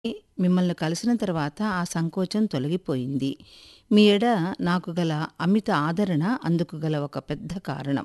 మిమ్మల్ని కలిసిన తర్వాత ఆ సంకోచం తొలగిపోయింది. మీ ఎడ నాకు గల అమిత ఆదరణ అందుకు గల ఒక పెద్ద కారణం.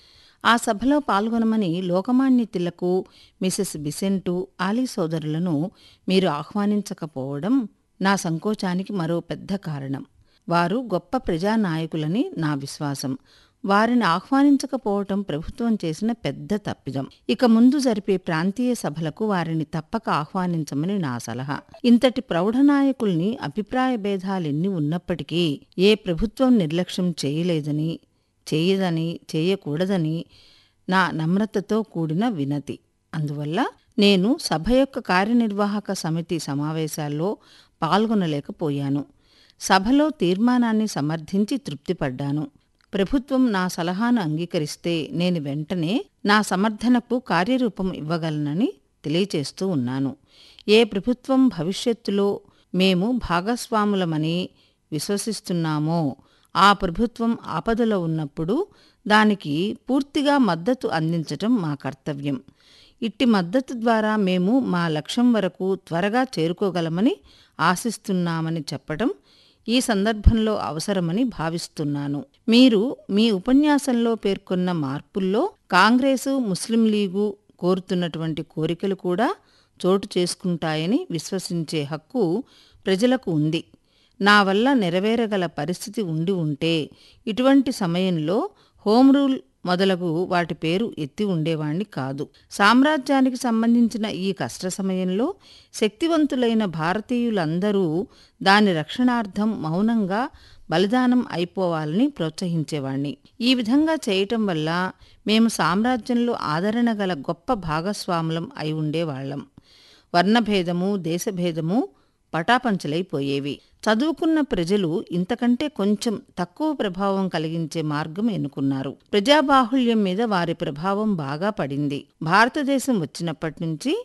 ఆ సభలో పాల్గొనమని లోకమాన్య తిలకు, మిసెస్ బిసెంటు, ఆలీ సోదరులను మీరు ఆహ్వానించకపోవడం నా సంకోచానికి మరో పెద్ద కారణం. వారు గొప్ప ప్రజానాయకులని నా విశ్వాసం. వారిని ఆహ్వానించకపోవటం ప్రభుత్వం చేసిన పెద్ద తప్పిదం. ఇక ముందు జరిపే ప్రాంతీయ సభలకు వారిని తప్పక ఆహ్వానించమని నా సలహా. ఇంతటి ప్రౌఢనాయకుల్ని అభిప్రాయ భేదాలెన్ని ఉన్నప్పటికీ ఏ ప్రభుత్వం నిర్లక్ష్యం చేయలేదని, చేయదని, చేయకూడదని నా నమ్రతతో కూడిన వినతి. అందువల్ల నేను సభ యొక్క కార్యనిర్వాహక సమితి సమావేశాల్లో పాల్గొనలేకపోయాను. సభలో తీర్మానాన్ని సమర్థించి తృప్తిపడ్డాను. ప్రభుత్వం నా సలహాను అంగీకరిస్తే నేను వెంటనే నా సమర్థనకు కార్యరూపం ఇవ్వగలనని తెలియచేస్తూ ఉన్నాను. ఏ ప్రభుత్వం భవిష్యత్తులో మేము భాగస్వాములమని విశ్వసిస్తున్నామో ఆ ప్రభుత్వం ఆపదలో ఉన్నప్పుడు దానికి పూర్తిగా మద్దతు అందించటం మా కర్తవ్యం. ఇట్టి మద్దతు ద్వారా మేము మా లక్ష్యం వరకు త్వరగా చేరుకోగలమని ఆశిస్తున్నామని చెప్పటం ఈ సందర్భంలో అవసరమని భావిస్తున్నాను. మీరు మీ ఉపన్యాసంలో పేర్కొన్న మార్పుల్లో కాంగ్రెసు, ముస్లిం లీగు కోరుతున్నటువంటి కోరికలు కూడా చోటు చేసుకుంటాయని విశ్వసించే హక్కు ప్రజలకు ఉంది. నా వల్ల నెరవేరగల పరిస్థితి ఉండి ఉంటే ఇటువంటి సమయంలో హోం రూల్ మొదలగు వాటి పేరు ఎత్తి ఉండేవాణ్ణి కాదు. సామ్రాజ్యానికి సంబంధించిన ఈ కష్ట సమయంలో శక్తివంతులైన భారతీయులందరూ దాని రక్షణార్థం మౌనంగా బలిదానం అయిపోవాలని ప్రోత్సహించేవాణ్ణి. ఈ విధంగా చేయటం వల్ల మేము సామ్రాజ్యంలో ఆదరణ గల గొప్ప భాగస్వాములం అయి ఉండేవాళ్ళం. వర్ణభేదమూ, దేశభేదమూ పటాపంచలైపోయేవి. చదువుకున్న ప్రజలు ఇంతకంటే కొంచెం తక్కువ ప్రభావం కలిగించే మార్గం ఎన్నుకున్నారు. ప్రజాబాహుళ్యం మీద వారి ప్రభావం బాగా పడింది. భారతదేశం వచ్చినప్పట్నుంచి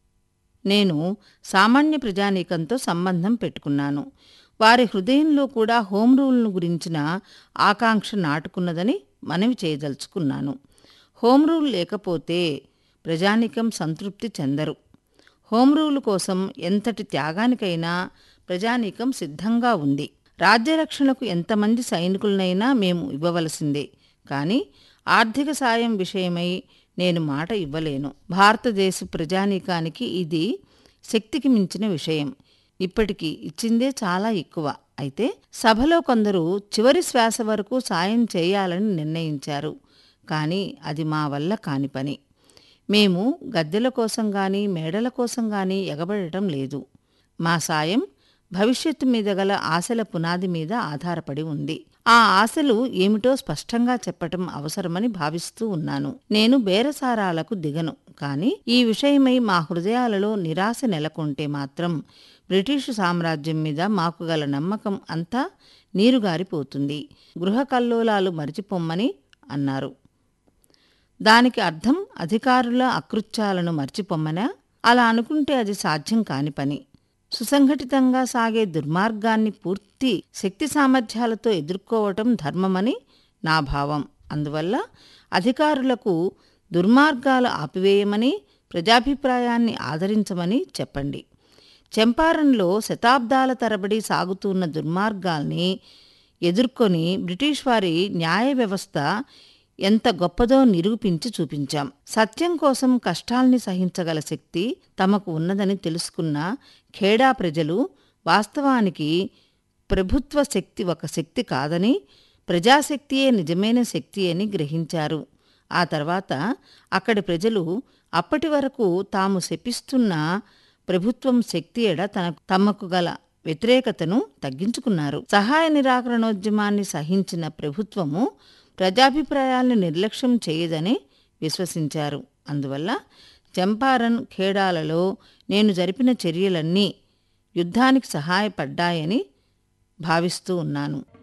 నేను సామాన్య ప్రజానీకంతో సంబంధం పెట్టుకున్నాను. వారి హృదయంలో కూడా హోం రూలును గురించిన ఆకాంక్ష నాటుకున్నదని మనవి చేయదల్చుకున్నాను. హోం రూల్ లేకపోతే ప్రజానీకం సంతృప్తి చెందరు. హోం రూలు కోసం ఎంతటి త్యాగానికైనా ప్రజానీకం సిద్ధంగా ఉంది. రాజ్యరక్షణకు ఎంతమంది సైనికులనైనా మేము ఇవ్వవలసిందే. కాని ఆర్థిక సాయం విషయమై నేను మాట ఇవ్వలేను. భారతదేశ ప్రజానీకానికి ఇది శక్తికి మించిన విషయం. ఇప్పటికి ఇచ్చిందే చాలా ఎక్కువ. అయితే సభలో కొందరు చివరి శ్వాస వరకు సాయం చేయాలని నిర్ణయించారు. కాని అది మా వల్ల కాని పని. మేము గద్దెల కోసం గాని, మేడల కోసం గాని ఎగబడటం లేదు. మా సాయం భవిష్యత్తు మీద గల ఆశల పునాది మీద ఆధారపడి ఉంది. ఆ ఆశలు ఏమిటో స్పష్టంగా చెప్పటం అవసరమని భావిస్తూ ఉన్నాను. నేను బేరసారాలకు దిగను. కాని ఈ విషయమై మా హృదయాలలో నిరాశ నెలకొంటే మాత్రం బ్రిటిషు సామ్రాజ్యం మీద మాకు గల నమ్మకం అంతా నీరుగారిపోతుంది. గృహకల్లోలాలు మరిచిపొమ్మని అన్నారు. దానికి అర్థం అధికారుల అకృత్యాలను మర్చిపొమ్మనా? అలా అనుకుంటే అది సాధ్యం కాని పని. సుసంఘటితంగా సాగే దుర్మార్గాన్ని పూర్తి శక్తి సామర్థ్యాలతో ఎదుర్కోవటం ధర్మమని నా భావం. అందువల్ల అధికారులకు దుర్మార్గాలు ఆపివేయమని, ప్రజాభిప్రాయాన్ని ఆదరించమని చెప్పండి. చంపారణ్లో శతాబ్దాల తరబడి సాగుతున్న దుర్మార్గాల్ని ఎదుర్కొని బ్రిటిష్ వారి న్యాయ వ్యవస్థ ఎంత గొప్పదో నిరూపించి చూపించాం. సత్యం కోసం కష్టాల్ని సహించగల శక్తి తమకు ఉన్నదని తెలుసుకున్న ఖేడా ప్రజలు వాస్తవానికి ప్రభుత్వ శక్తి ఒక శక్తి కాదని, ప్రజాశక్తియే నిజమైన శక్తి అని గ్రహించారు. ఆ తర్వాత అక్కడి ప్రజలు అప్పటి వరకు తాము శపిస్తున్న ప్రభుత్వం శక్తి ఎడ తమకు గల వ్యతిరేకతను తగ్గించుకున్నారు. సహాయ నిరాకరణోద్యమాన్ని సహించిన ప్రభుత్వము ప్రజాభిప్రాయాల్ని నిర్లక్ష్యం చేయదని విశ్వసించారు. అందువల్ల చంపారణ్, ఖేడాలలో నేను జరిపిన చర్యలన్నీ యుద్ధానికి సహాయపడ్డాయని భావిస్తూ ఉన్నాను.